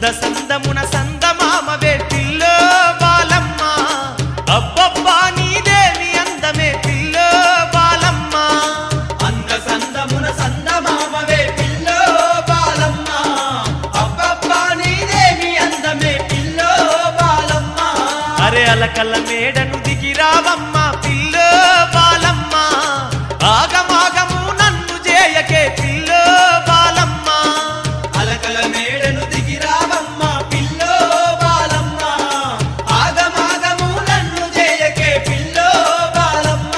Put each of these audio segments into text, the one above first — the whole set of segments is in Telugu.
అంద సందమున సందమామవే పిల్లో బాలమ్మ అబ్బబ్బా నీదేమి అందమే పిల్లో బాలమ్మ అంద సందమున సందమామవే పిల్లో బాలమ్మ అబ్బబ్బా నీదేమి అందమే పిల్లో బాలమ్మ అరే అలకల మేడను దిగి రావమ్మ పిల్లో బాలమ్మ ఆగమాగము నన్ను చేయకే పిల్లో బాలమ్మ అలకల మేడను దిగి రావమ్మ పిల్లో బాలమ్మ ఆగమాగము నన్ను చేయకే పిల్లో బాలమ్మ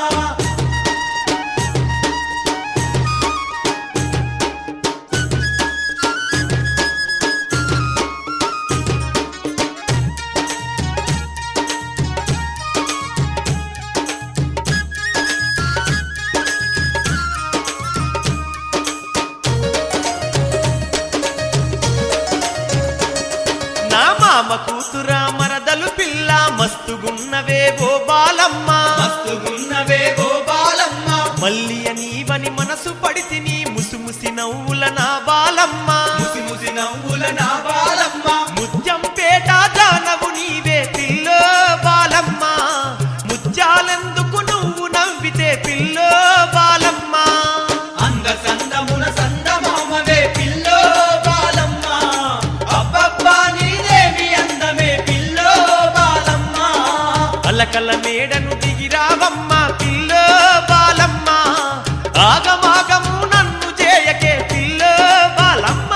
నా మామ కూతురా మరదలు పిల్ల మస్తుగున్నవే ఓ బాలమ్మ మస్తుగున్నవే ఓ బాలమ్మ మల్లి నీవని మనసు పడితిని ముసిముసి నవ్వుల నా బాలమ్మ ముసి ముసి నవ్వుల నా బాలమ్మ ముత్యం పేట జానవు నీవే పిల్లో బాలమ్మ ముత్యాలెందుకు నువ్వు నవ్వితే పిల్లో బాలమ్మ అంద సందమున సందమామవే పిల్లో బాలమ్మ అబ్బబ్బా నీదేమి అందమే పిల్లో బాలమ్మ అలకల మేడను దిగిరావమ్మ పిల్లో బాలమ్మ ఆగమాగము నన్ను చేయకే పిల్లో బాలమ్మ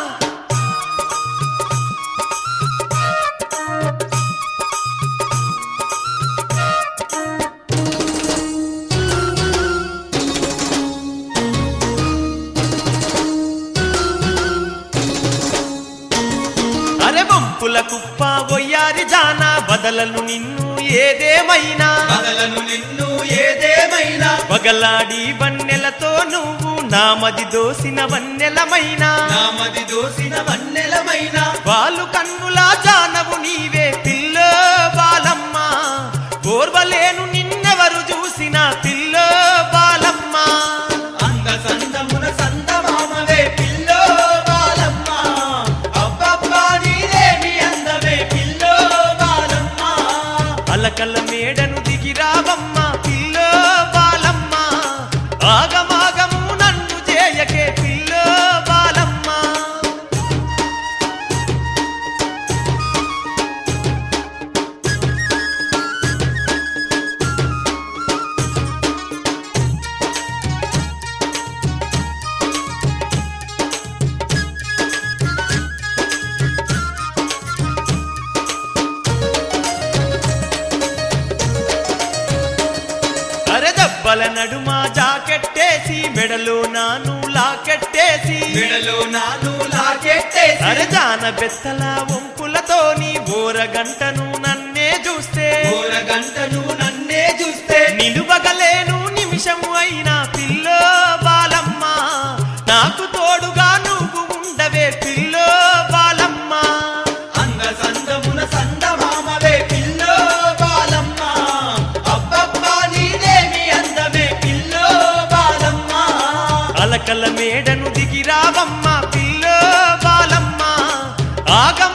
అరే వంపుల కుప్ప వయ్యారి జానా బదలను నిన్ను ఏదేమైనా బదలను నిన్ను ఏదేమైనా పగలాడి వన్నెలతో నువ్వు నామది దోసిన వన్నెలమైనా నామది దోసిన వన్నెలమైనా వాళ్ళు కన్నులా జానవు నీవే పిల్లో బాలమ్మ ఓర్వలేను నిన్నెవరు చూసిన పిల్లో బాలమ్మ అంద సందమున సందమామవే పిల్లో బాలమ్మ అబ్బబ్బా నీదేమి అందమే పిల్లో బాలమ్మ అలకల మేడను దిగిరావమ్మ పిల్లో బాలమ్మ ఆగమాగము నన్ను చేయకే పిల్లో బాలమ్మ అరె దెబ్బల నడుమ జాకెట్టేసి మెడలో నాను లాకెట్టేసి మెడలో నాను లాకెట్టేసి అరె జాన బెత్తల వంపులతోని బోరగంటను నన్నే చూస్తే గంటను నన్నే చూస్తే నిలువగలేను నిమిషము అయినా పిల్లో బాలమ్మ నాకు తోడుగా నువ్వు ఉండవే పిల్లో బాలమ్మ అంద సందమున సందమామవే పిల్లో బాలమ్మ అబ్బబ్బా నీదేమి అందమే పిల్లో బాలమ్మ అలకల మేడను దిగిరావమ్మ పిల్లో బాలమ్మ ఆగ